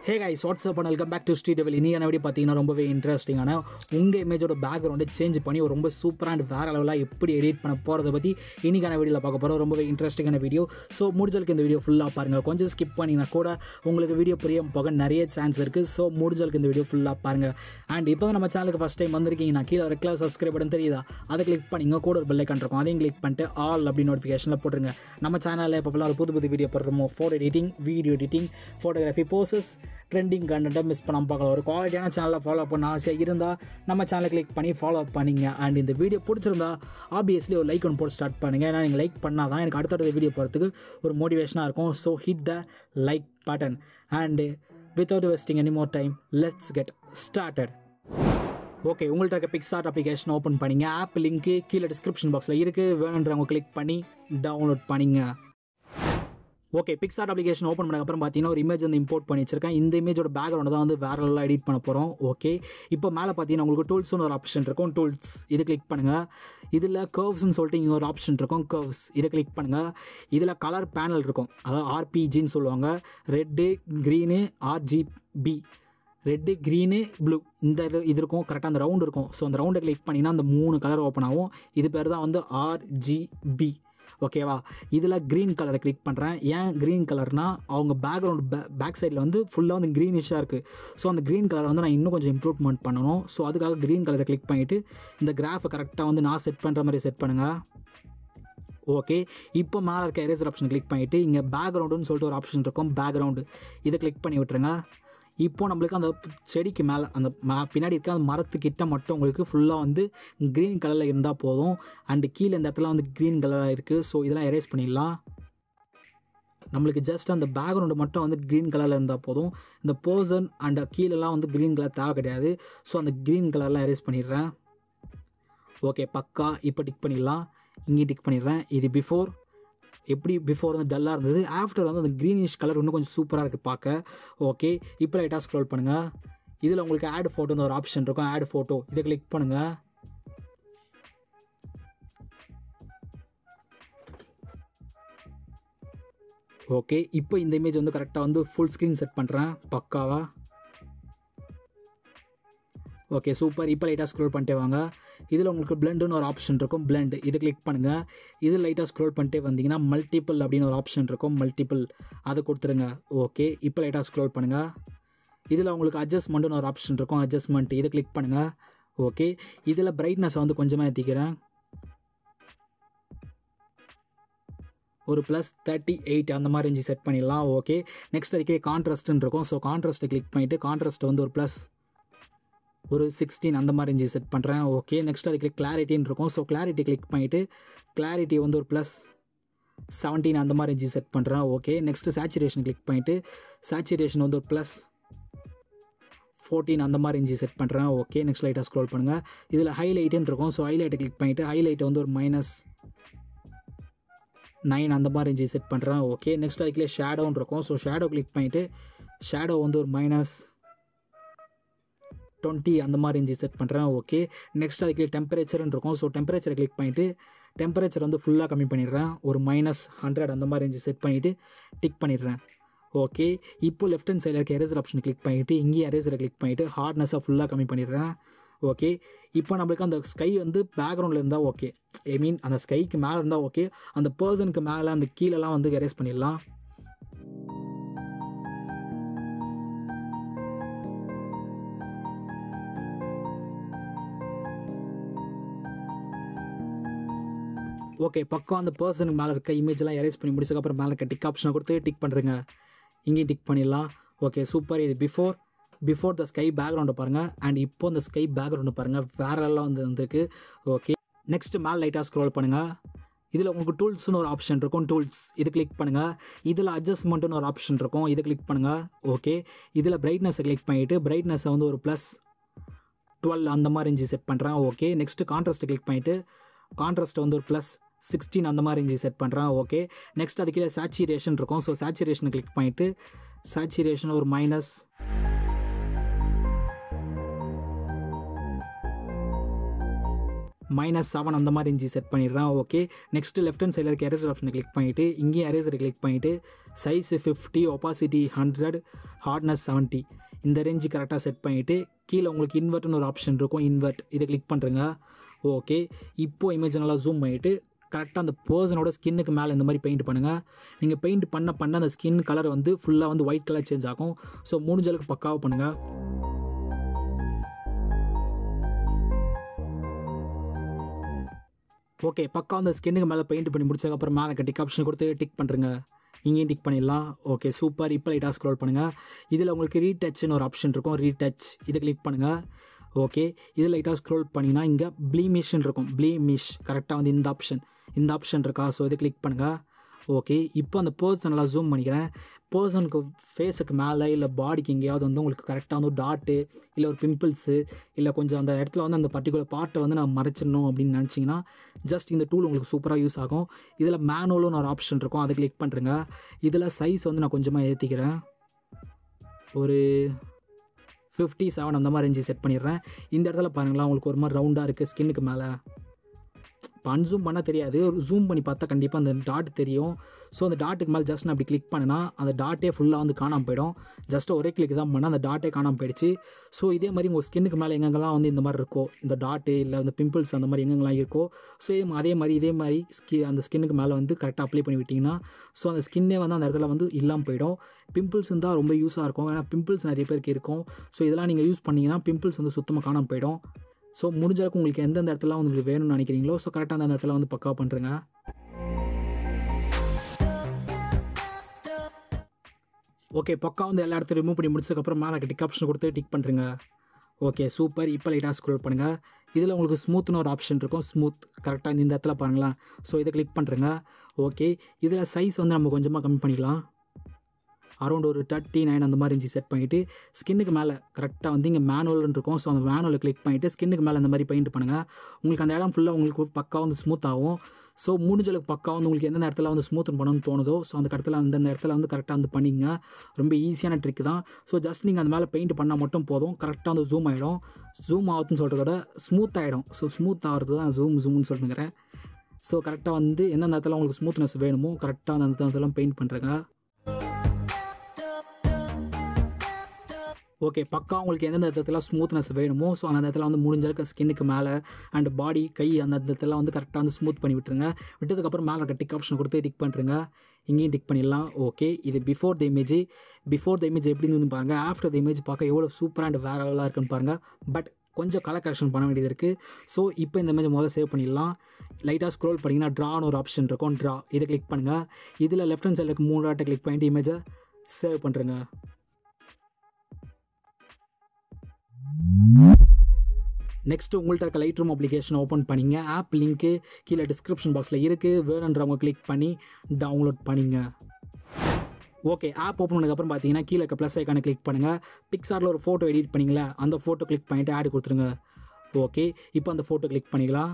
hey guys what's up welcome back to street devil இனியான எப்படி பார்த்தீங்கன்னா ரொம்பவே இன்ட்ரெஸ்டிங்கான உங்கள் இமேஜோட பேக்ரவுண்டை சேஞ்ச் பண்ணி ஒரு ரொம்ப சூப்பராக அண்ட் வேறு லெவலாக எப்படி எடிட் பண்ண போகிறத பற்றி இன்றைக்கான வீடியோவில் பார்க்க போகிறோம் ரொம்பவே இன்ட்ரெஸ்டிங்கான வீடியோ ஸோ முடிஞ்சளுக்கு இந்த வீடியோ ஃபுல்லாக பாருங்கள் கொஞ்சம் ஸ்கிப் பண்ணிங்கன்னா கூட உங்களுக்கு வீடியோ புரிய போக நிறைய சான்ஸ் இருக்குது ஸோ முடிஞ்சளுக்கு இந்த வீடியோ ஃபுல்லாக பாருங்கள் அண்ட் இப்போ தான் நம்ம சேனலுக்கு ஃபஸ்ட் டைம் வந்திருக்கீங்கன்னா கீழே ஒரு கிளாஸ் சப்ஸ்கிரைப் பட்டன் தெரியுதா அதை கிளிக் பண்ணிங்க கூட ஒரு பெல்லைக்கான் இருக்கும் அதையும் கிளிக் பண்ணிட்டு ஆல் அப்படி நோட்டிஃபிகேஷனில் போட்டுருங்க நம்ம சேனலில் இப்போ ஒரு புது புது வீடியோ போடுறோமோ photo editing video editing photography poses trending கண்டென்ட்டை மிஸ் பண்ணாமல் பார்க்கலாம் ஒரு குவாலிட்டியான சேனலை ஃபாலோ பண்ண ஆசையாக இருந்தால் நம்ம சேனலை கிளிக் பண்ணி ஃபாலோ பண்ணிங்க அண்ட் இந்த வீடியோ பிடிச்சிருந்தா ஆப்வியஸ்லி ஒரு லைக் ஒன்று போட்டு ஸ்டார்ட் பண்ணுங்கள் ஏன்னா நீங்கள் லைக் பண்ணால் தான் எனக்கு அடுத்தடுத்த வீடியோ போகிறதுக்கு ஒரு மோட்டிவேஷனாக இருக்கும் so hit the like button and without wasting any more time let's get started okay உங்கள்கிட்ட இருக்க பிக்சார்ட் அப்ளிகேஷன் ஓப்பன் பண்ணிங்க ஆப் லிங்க்கு கீழே டிஸ்கிரிப்ஷன் பாக்ஸில் இருக்குது வேணுன்றவங்க கிளிக் பண்ணி டவுன்லோட் பண்ணிங்க ஓகே பிக்சார்ட் அப்ளிகேஷன் ஓப்பன் பண்ண அப்புறம் பார்த்தீங்கன்னா ஒரு இமேஜ் வந்து இம்போர்ட் பண்ணி வச்சிருக்கேன் இந்த இமேஜோட பேக்ரவுண்ட் தான் வந்து வேற எல்லாம் எடிட் பண்ண போகிறோம் ஓகே இப்போ மேலே பார்த்தீங்கன்னா உங்களுக்கு டூல்ஸ்னு ஒரு ஆப்ஷன் இருக்கும் டூல்ஸ் இது கிளிக் பண்ணுங்கள் இதில் கர்வ்ஸ்னு சொல்லிட்டு இங்கே ஒரு ஆப்ஷன் இருக்கும் கர்வ்ஸ் இதை கிளிக் பண்ணுங்கள் இதில் கலர் பேனல் இருக்கும் அதாவது ஆர்பிஜின்னு சொல்லுவாங்க red green RGB red green blue இந்த இது இது இருக்கும் கரெக்டாக அந்த ரவுண்ட் இருக்கும் ஸோ அந்த ரவுண்டை கிளிக் பண்ணிங்கன்னா அந்த மூணு கலர் ஓப்பன் ஆகும் இது பேர் தான் வந்து ஆர்ஜிபி ஓகேவா இதில் க்ரீன் கலரை கிளிக் பண்ணுறேன் ஏன் க்ரீன் கலர்னா அவங்க பேக்ரவுண்ட் பே பேக் சைடில் வந்து ஃபுல்லாக வந்து க்ரீனிஷாக இருக்குது ஸோ அந்த க்ரீன் கலரை வந்து நான் இன்னும் கொஞ்சம் இம்ப்ரூவ்மெண்ட் பண்ணணும் ஸோ அதுக்காக க்ரீன் கலரை கிளிக் பண்ணிவிட்டு இந்த கிராஃபை கரெக்டாக வந்து நான் செட் பண்ணுற மாதிரி செட் பண்ணுங்கள் ஓகே இப்போ மேலே இருக்க எரேசர் ஆப்ஷன் கிளிக் பண்ணிவிட்டு இங்கே பேக்ரவுண்டுன்னு சொல்லிட்டு ஒரு ஆப்ஷன் இருக்கும் பேக்ரவுண்டு இதை கிளிக் பண்ணி விட்டுருங்க இப்போ நம்மளுக்கு அந்த செடிக்கு மேலே அந்த ம பின்னாடி இருக்க அந்த மரத்துக்கிட்ட மட்டும் உங்களுக்கு ஃபுல்லாக வந்து க்ரீன் கலரில் இருந்தால் போதும் அண்டு கீழே இந்த இடத்துல வந்து க்ரீன் கலராக இருக்குது ஸோ இதெல்லாம் எரேஸ் பண்ணிடலாம் நம்மளுக்கு ஜஸ்ட் அந்த பேக்ரவுண்டு மட்டும் வந்து க்ரீன் கலரில் இருந்தால் போதும் இந்த பர்சன் அண்ட் கீழெல்லாம் வந்து க்ரீன் கலர் தேவை கிடையாது ஸோ அந்த க்ரீன் கலர்லாம் எரேஸ் பண்ணிடுறேன் ஓகே பக்கா இப்போ டிக் பண்ணிடலாம் இங்கேயும் டிக் பண்ணிடுறேன் இது பிஃபோர் எப்படி பிஃபோர் வந்து டல்லாக இருந்தது ஆஃப்டர் வந்து அந்த க்ரீனிஷ் கலர் இன்னும் கொஞ்சம் சூப்பராக இருக்குது பார்க்க ஓகே இப்போ லைட்டாக ஸ்க்ரோல் பண்ணுங்கள் இதில் உங்களுக்கு ஆட் ஃபோட்டோன்னு ஒரு ஆப்ஷன் இருக்கும் ஆட் ஃபோட்டோ இதை கிளிக் பண்ணுங்கள் ஓகே இப்போ இந்த இமேஜ் வந்து கரெக்டாக வந்து ஃபுல் ஸ்க்ரீன் செட் பண்ணுறேன் பக்காவா ஓகே சூப்பர் இப்போ லைட்டாக ஸ்க்ரோல் பண்ணிட்டே வாங்க இதில் உங்களுக்கு பிளெண்டுன்னு ஒரு ஆப்ஷன் இருக்கும் பிளெண்ட் இதை கிளிக் பண்ணுங்கள் இது லைட்டாக ஸ்க்ரோல் பண்ணிட்டே வந்தீங்கன்னா மல்டிபிள் அப்படின்னு ஒரு ஆப்ஷன் இருக்கும் மல்டிபிள் அதை கொடுத்துருங்க ஓகே இப்போ லைட்டாக ஸ்க்ரோல் பண்ணுங்கள் இதில் உங்களுக்கு அட்ஜஸ்ட்மெண்ட்டுன்னு ஒரு ஆப்ஷன் இருக்கும் அட்ஜஸ்ட்மெண்ட் இதை கிளிக் பண்ணுங்கள் ஓகே இதில் பிரைட்னஸை வந்து கொஞ்சமாக ஏற்றிக்கிறேன் ஒரு ப்ளஸ் தேர்ட்டி எயிட் அந்த மாதிரி ரேஞ்சு செட் பண்ணிடலாம் ஓகே நெக்ஸ்ட் அதுக்கே கான்ட்ராஸ்ட்னு இருக்கும் ஸோ கான்ட்ராஸ்ட்டை கிளிக் பண்ணிவிட்டு கான்ட்ராஸ்ட்டை வந்து ஒரு ப்ளஸ் ஒரு சிக்ஸ்டீன் அந்த மாதிரி ரேஞ்சு செட் பண்ணுறேன் ஓகே நெக்ஸ்ட் அதுக்கு கிளாரிட்டின்னு இருக்கும் ஸோ கிளாரிட்டி கிளிக் பண்ணிவிட்டு கிளாரிட்டி வந்து ஒரு ப்ளஸ் செவன்டீன் அந்த மாதிரி ரேஞ்சு செட் பண்ணுறேன் ஓகே நெக்ஸ்ட்டு சேச்சுரேஷன் கிளிக் பண்ணிவிட்டு சேச்சுரேஷன் வந்து ஒரு ப்ளஸ் ஃபோர்டீன் அந்த மாதிரி ரேஞ்சு செட் பண்ணுறேன் ஓகே நெக்ஸ்ட் லைட்டாக ஸ்க்ரோல் பண்ணுங்கள் இதில் ஹைலைட்டுன்னு இருக்கும் ஸோ ஹைலைட்டை கிளிக் பண்ணிவிட்டு ஹைலைட்டை வந்து ஒரு மைனஸ் நைன் அந்த மாதிரி ரேஞ்சு செட் பண்ணுறேன் ஓகே நெக்ஸ்ட் அதுக்குள்ளே ஷேடோன்னு இருக்கும் ஸோ ஷேடோ கிளிக் பண்ணிவிட்டு ஷேடோ வந்து ஒரு மைனஸ் டுவெண்ட்டி அந்த மாதிரி ரேஞ்சு செட் பண்ணுறேன் ஓகே நெக்ஸ்ட் அதுக்கு டெம்பரேச்சர்னு இருக்கும் ஸோ டெம்பரேச்சரை கிளிக் பண்ணிவிட்டு டெம்பரேச்சர் வந்து ஃபுல்லாக கம்மி பண்ணிடுறேன் ஒரு மைனஸ் ஹண்ட்ரட் அந்த மாதிரி ரேஞ்சு செட் பண்ணிவிட்டு டிக் பண்ணிடுறேன் ஓகே இப்போ லெஃப்ட் ஹேண்ட் சைடில் இருக்க எரேசர் ஆப்ஷன் கிளிக் பண்ணிவிட்டு இங்கேயும் எரேசரை கிளிக் பண்ணிவிட்டு ஹார்ட்னஸாக ஃபுல்லாக கம்மி பண்ணிடுறேன் ஓகே இப்போ நம்மளுக்கு அந்த ஸ்கை வந்து பேக்ரவுண்டில் இருந்தால் ஓகே ஐ மீன் அந்த ஸ்கைக்கு மேலே இருந்தால் ஓகே அந்த பர்சனுக்கு மேலே அந்த கீழெல்லாம் வந்து எரேஸ் பண்ணிடலாம் ஓகே பக்கம் அந்த பர்சனுக்கு மேலே இருக்க இமேஜ்லாம் எரேஸ் பண்ணி முடிச்சதுக்கப்புறம் மேலே இருக்க டிக் ஆப்ஷனை கொடுத்து டிக் பண்ணுறேங்க இங்கேயும் டிக் பண்ணிடலாம் ஓகே சூப்பர் இது பிஃபோர் பிஃபோர் த ஸ்கை பேக்ரவுண்டை பாருங்கள் அண்ட் இப்போ அந்த ஸ்கை பேக்ரவுண்டை பாருங்கள் வேறெல்லாம் வந்து வந்திருக்கு ஓகே நெக்ஸ்ட்டு மேலே லைட்டாக ஸ்க்ரோல் பண்ணுங்கள் இதில் உங்களுக்கு டூல்ஸ்னு ஒரு ஆப்ஷன் இருக்கும் டூல்ஸ் இது கிளிக் பண்ணுங்கள் இதில் அட்ஜஸ்ட்மெண்ட்டுன்னு ஒரு ஆப்ஷன் இருக்கும் இதை கிளிக் பண்ணுங்கள் ஓகே இதில் பிரைட்னஸை கிளிக் பண்ணிவிட்டு பிரைட்னஸை வந்து ஒரு ப்ளஸ் டுவெல் அந்த மாதிரி ரேஞ்சு செட் பண்ணுறேன் ஓகே நெக்ஸ்ட்டு கான்ட்ராஸ்ட்டை கிளிக் பண்ணிவிட்டு கான்ட்ராஸ்ட்டை வந்து ஒரு ப்ளஸ் சிக்ஸ்டீன் அந்த மாதிரி ரேஞ்சு செட் பண்ணுறேன் ஓகே நெக்ஸ்ட் அது கீழே சேச்சுரேஷன் இருக்கும் ஸோ சேச்சுரேஷனை கிளிக் பண்ணிவிட்டு சேச்சுரேஷன் ஒரு மைனஸ் மைனஸ் செவன் அந்த மாதிரி இருந்துச்சு செட் பண்ணிடுறேன் ஓகே நெக்ஸ்ட் லெஃப்ட் ஹேண்ட் சைடில் இருக்க எரேசர் ஆப்ஷனை கிளிக் பண்ணிவிட்டு இங்கேயும் எரேசரை கிளிக் பண்ணிவிட்டு size fifty opacity hundred hardness seventy இந்த ரேஞ்சு கரெக்டாக செட் பண்ணிவிட்டு கீழே உங்களுக்கு இன்வெர்ட்னு ஒரு ஆப்ஷன் இருக்கும் இன்வெர்ட் இதை கிளிக் பண்ணுறேங்க ஓகே இப்போது இமேஜ் நல்லா ஜூம் பண்ணிவிட்டு கரெக்டாக அந்த பர்சனோட ஸ்கின்னுக்கு மேலே இந்த மாதிரி பெயிண்ட் பண்ணுங்கள் நீங்கள் பெயிண்ட் பண்ண பண்ண அந்த ஸ்கின் கலர் வந்து ஃபுல்லாக வந்து ஒயிட் கலர் சேஞ்ச் ஆகும் ஸோ முடிஞ்ச அளவுக்கு பக்காவாக பண்ணுங்கள் ஓகே பக்கா அந்த ஸ்கின்னுக்கு மேலே பெயிண்ட் பண்ணி முடிச்சதுக்கப்புறம் மேலே டிக் ஆப்ஷன் கொடுத்து டிக் பண்ணுறங்க இங்கேயும் டிக் பண்ணிடலாம் ஓகே சூப்பர் இப்போ லைட்டாக ஸ்க்ரோல் பண்ணுங்கள் இதில் உங்களுக்கு ரீடச்னு ஒரு ஆப்ஷன் இருக்கும் ரீடச் இதை கிளிக் பண்ணுங்கள் ஓகே இதில் லைட்டாக ஸ்க்ரோல் பண்ணிங்கன்னா இங்கே ப்ளீமிஷன் இருக்கும் ப்ளீமிஷ் கரெக்டாக வந்து இந்த ஆப்ஷன் இந்த ஆப்ஷன் இருக்கா ஸோ இதை கிளிக் பண்ணுங்கள் ஓகே இப்போ அந்த பர்சன் நல்லா ஜூம் பண்ணிக்கிறேன் பர்சனுக்கு ஃபேஸுக்கு மேலே இல்லை பாடிக்கு எங்கேயாவது வந்து உங்களுக்கு கரெக்டாக வந்து டாட்டு இல்லை ஒரு பிம்பிள்ஸு இல்லை கொஞ்சம் அந்த இடத்துல வந்து அந்த பர்டிகுலர் பார்ட்டை வந்து நான் மறைச்சிடணும் அப்படின்னு நினச்சிங்கன்னா ஜஸ்ட் இந்த டூல் உங்களுக்கு சூப்பராக யூஸ் ஆகும் இதில் மேனுவல்னு ஒரு ஆப்ஷன் இருக்கும் அதை கிளிக் பண்ணுறேங்க இதில் சைஸ் வந்து நான் கொஞ்சமாக ஏற்றிக்கிறேன் ஒரு ஃபிஃப்டி செவன் அந்த மாதிரி ரேஞ்சு செட் பண்ணிடுறேன் இந்த இடத்துல பாருங்களேன் உங்களுக்கு ஒரு மாதிரி ரவுண்டாக இருக்குது ஸ்கின்னுக்கு மேலே இப்போ அன்சூம் பண்ணால் தெரியாது ஒரு ஜூம் பண்ணி பார்த்தா கண்டிப்பாக அந்த டாட் தெரியும் ஸோ அந்த டாட்டுக்கு மேலே ஜஸ்ட் நான் அப்படி கிளிக் பண்ணினா அந்த டாட்டே ஃபுல்லாக வந்து காணாமல் போயிடும் ஜஸ்ட் ஒரே கிளிக் தான் பண்ணால் அந்த டாட்டே காணாமல் போயிடுச்சு ஸோ இதே மாதிரி உங்கள் ஸ்கின்னுக்கு மேலே எங்கெங்கெல்லாம் வந்து இந்த மாதிரி இருக்கோ இந்த டாட்டு இல்லை அந்த பிம்பிள்ஸ் அந்த மாதிரி எங்கெங்கெல்லாம் இருக்கோ ஸோ அதே மாதிரி இதே மாதிரி ஸ்கி அந்த ஸ்கின்னுக்கு மேலே வந்து கரெக்டாக அப்ளை பண்ணி விட்டிங்கன்னா ஸோ அந்த ஸ்கின்னே வந்து அந்த இடத்துல வந்து இல்லாமல் போயிடும் பிம்பிள்ஸ் இருந்தால் ரொம்ப யூஸாக இருக்கும் ஏன்னா பிம்பிள்ஸ் நிறைய பேருக்கு இருக்கும் ஸோ இதெல்லாம் நீங்கள் யூஸ் பண்ணிங்கன்னா பிம்பிள்ஸ் வந்து சுத்தமாக காணாமல் போயிடும் ஸோ முடிஞ்ச அளவுக்கு உங்களுக்கு எந்தெந்த இடத்துல உங்களுக்கு வேணும்னு நினைக்கிறீங்களோ ஸோ கரெக்டாக அந்த இடத்துல வந்து பக்காவாக பண்ணுறேங்க ஓகே பக்கா வந்து எல்லா இடத்தையும் ரிமூவ் பண்ணி முடிச்சதுக்கப்புறம் மேலே டிக் ஆப்ஷன் கொடுத்து டிக் பண்ணுறேங்க ஓகே சூப்பர் இப்போ லைட்டாக ஸ்க்ரோல் பண்ணுங்கள் இதில் உங்களுக்கு ஸ்மூத்னு ஒரு ஆப்ஷன் இருக்கும் ஸ்மூத் கரெக்டாக இந்த இடத்துல பாருங்களேன் ஸோ இதை கிளிக் பண்ணுறேங்க ஓகே இதில் சைஸ் வந்து நம்ம கொஞ்சமாக கம்மி பண்ணிக்கலாம் அரௌண்ட் ஒரு தேர்ட்டி நைன் அந்த மாதிரி இருந்துச்சு செட் பண்ணிவிட்டு ஸ்கின்னுக்கு மேலே கரெக்டாக வந்து இங்கே மேனுவல்னு இருக்கும் ஸோ அந்த மேனுவலை கிளிக் பண்ணிவிட்டு ஸ்கின்னுக்கு மேலே அந்த மாதிரி பெயிண்ட் பண்ணுங்கள் உங்களுக்கு அந்த இடம் ஃபுல்லாக உங்களுக்கு பக்கா வந்து ஸ்மூத் ஆகும் ஸோ முடிஞ்சளவுக்கு பக்கா வந்து உங்களுக்கு எந்தெந்த இடத்துல வந்து ஸ்மூத் பண்ணணும்னு தோணுதோ ஸோ அந்த இடத்துல அந்தந்த இடத்துல வந்து கரெக்டாக வந்து பண்ணிங்க ரொம்ப ஈஸியான ட்ரிக் தான் ஸோ ஜஸ்ட் நீங்கள் அந்த மேலே பெயிண்ட் பண்ணால் மட்டும் போதும் கரெக்டாக வந்து ஜூம் ஆகிடும் ஜூம் ஆகுதுன்னு சொல்கிறத விட ஸ்மூத் ஆகிடும் ஸோ ஸ்மூத் ஆகிறது தான் ஜூம் ஜூம்னு சொல்லுங்கிறேன் ஸோ கரெக்டாக வந்து எந்தெந்த இடத்துல உங்களுக்கு ஸ்மூத்னஸ் வேணுமோ கரெக்டாக அந்த இடத்துல பெயிண்ட் பண்ணுறேங்க ஓகே பக்கா உங்களுக்கு எந்தெந்த இடத்துல ஸ்மூத்னஸ் வேணுமோ ஸோ அந்த இடத்துல வந்து முடிஞ்ச அளவுக்கு ஸ்கின்னுக்கு மேலே அண்ட் பாடி கை அந்த இடத்துல வந்து கரெக்டாக வந்து ஸ்மூத் பண்ணி விட்டுருங்க விட்டதுக்கப்புறம் மேலே இருக்க டிக் ஆப்ஷன் கொடுத்து டிக் பண்ணுறங்க இங்கேயும் டிக் பண்ணிடலாம் ஓகே இது before the image before the image எப்படி இருந்து பாருங்கள் ஆஃப்டர் த இமேஜ் பார்க்க எவ்வளோ சூப்பர் அண்ட் வேற லெவலாக இருக்குன்னு பாருங்கள் பட் கொஞ்சம் கலர் கரெக்ஷன் பண்ண வேண்டியது இருக்குது ஸோ இப்போ இந்த இமேஜ் முதல்ல சேவ் பண்ணிடலாம் லைட்டாக ஸ்க்ரோல் பண்ணிங்கன்னா ட்ரான்னு ஒரு ஆப்ஷன் இருக்கும் ட்ரா இதை கிளிக் பண்ணுங்கள் இதில் லெஃப்ட் ஹேண்ட் சைடில் மூணு ஆட்டை கிளிக் பண்ணிட்டு இமேஜை சேவ் பண்ணுறேங்க நெக்ஸ்ட் உங்கள்கிட்ட இருக்க லைட் ரூம் அப்ளிகேஷன் ஓப்பன் பண்ணிங்க ஆப் லிங்க்கு கீழே டிஸ்கிரிப்ஷன் பாக்ஸில் இருக்குது வேணுன்றவங்க கிளிக் பண்ணி டவுன்லோட் பண்ணிங்க ஓகே ஆப் ஓப்பன் பண்ணதுக்கப்புறம் பார்த்தீங்கன்னா கீழே இருக்க ப்ளஸ் ஐக்கானை கிளிக் பண்ணுங்கள் பிக்சாரில் ஒரு ஃபோட்டோ எடிட் பண்ணிங்களா அந்த ஃபோட்டோ கிளிக் பண்ணிவிட்டு ஆட் கொடுத்துருங்க ஓகே இப்போ அந்த ஃபோட்டோ கிளிக் பண்ணிக்கலாம்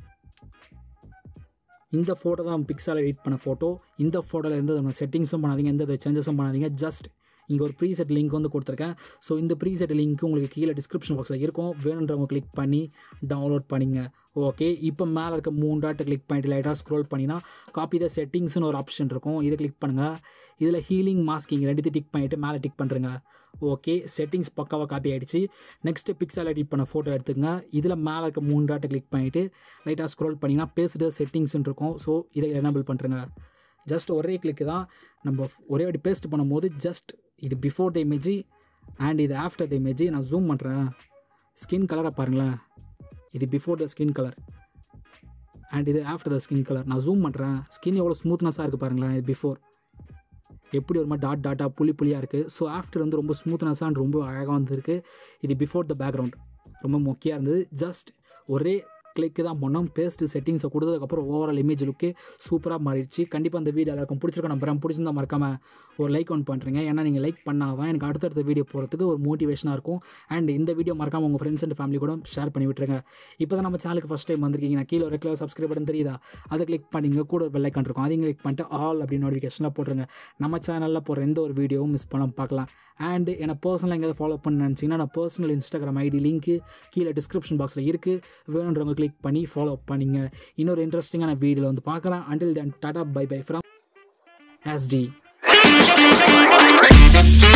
இந்த ஃபோட்டோ தான் பிக்சாரில் எடிட் பண்ண ஃபோட்டோ இந்த ஃபோட்டோவில் எந்த செட்டிங்ஸும் பண்ணாதீங்க எந்த சேஞ்சஸும் பண்ணாதீங்க ஜஸ்ட் இங்கே ஒரு ப்ரீசெட் லிங்க் வந்து கொடுத்துருக்கேன் ஸோ இந்த ப்ரீசெட் லிங்க் உங்களுக்கு கீழே டிஸ்கிரிப்ஷன் பாக்ஸில் இருக்கும் வேணுன்றவங்க கிளிக் பண்ணி டவுன்லோட் பண்ணிங்க ஓகே இப்போ மேலே இருக்க மூணு டாட்டை கிளிக் பண்ணிட்டு லைட்டாக ஸ்க்ரோல் பண்ணினா காப்பி த செட்டிங்ஸ்னு ஒரு ஆப்ஷன் இருக்கும் இதை கிளிக் பண்ணுங்கள் இதில் ஹீலிங் மாஸ்கிங் ரெண்டுத்தையும் டிக் பண்ணிவிட்டு மேலே டிக் பண்ணுறேங்க ஓகே செட்டிங்ஸ் பக்காவாக காப்பி ஆகிடுச்சு நெக்ஸ்ட்டு பிக்சல் எடிட் பண்ண ஃபோட்டோ எடுத்துங்க இதில் மேலே இருக்க மூணு டாட்டை கிளிக் பண்ணிவிட்டு லைட்டாக ஸ்க்ரோல் பண்ணிங்கன்னா பேசுகிற செட்டிங்ஸ்னு இருக்கும் ஸோ இதை எனபிள் பண்ணுறேங்க ஜஸ்ட் ஒரே கிளிக்கு தான் நம்ம ஒரே வாட்டி பேஸ்ட் பண்ணும்போது ஜஸ்ட் இது பிஃபோர் த இமேஜ் அண்ட் இது ஆஃப்டர் த இமேஜ் நான் ஜூம் பண்ணுறேன் ஸ்கின் கலரை பாருங்களேன் இது before the skin colour and இது ஆஃப்டர் த ஸ்கின் கலர் நான் ஜூம் பண்ணுறேன் ஸ்கின் எவ்வளோ ஸ்மூத்னஸாக இருக்குது பாருங்களேன் இது பிஃபோர் எப்படி ஒரு மாதிரி டாட் டாட்டாக புளி புளியாக இருக்குது ஸோ ஆஃப்டர் வந்து ரொம்ப ஸ்மூத்னஸாக அண்ட் ரொம்ப அழகாக வந்துருக்கு இது பிஃபோர் த பேக்ரவுண்ட் ரொம்ப மொக்கையாக இருந்தது ஜஸ்ட் ஒரே கிளிக்கு தான் பண்ணோம் பேஸ்ட்டு செட்டிங்ஸை கொடுத்ததுக்கப்புறம் ஓவரால் இமேஜ் லுக்கு சூப்பராக மாறிடுச்சு கண்டிப்பாக அந்த வீடியோ எல்லாருக்கும் பிடிச்சிருக்க நம்புறேன் பிடிச்சிருந்தா மறக்காமல் ஒரு லைக் ஒன் பண்ணுறீங்க ஏன்னா நீங்கள் லைக் பண்ணால் தான் எனக்கு அடுத்தடுத்த வீடியோ போகிறதுக்கு ஒரு மோட்டிவேஷனாக இருக்கும் அண்ட் இந்த வீடியோ மறக்காமல் உங்கள் ஃப்ரெண்ட்ஸ் அண்ட் ஃபேமிலி கூட ஷேர் பண்ணி விட்டுருங்க இப்போ தான் நம்ம சேனலுக்கு ஃபஸ்ட் டைம் வந்திருக்கீங்க நான் கீழே ஒரு கிலோ சப்ஸ்கிரைப் பண்ணி தெரியுதா அதை கிளிக் பண்ணிங்க கூட ஒரு பெல் ஐக்கான் இருக்கும் அதையும் கிளிக் பண்ணிட்டு ஆல் அப்படின்னு நோட்டிஃபிகேஷனில் போட்டுருங்க நம்ம சேனலில் போகிற எந்த ஒரு வீடியோவும் மிஸ் பண்ண பார்க்கலாம் அண்ட் என்னை பர்சனலாக எங்கேயாவது ஃபாலோ பண்ண நினச்சிங்கன்னா நான் பர்சனல் இன்ஸ்டாகிராம் ஐடி லிங்க்கு கீழே டிஸ்கிரிப்ஷன் பாக்ஸில் இருக்குது வேணுன்றவங்க கிளிக் பண்ணி ஃபாலோ பண்ணிங்க இன்னொரு இன்ட்ரெஸ்டிங்கான வீடியோவில் வந்து பார்க்குறேன் until then tata bye bye from ST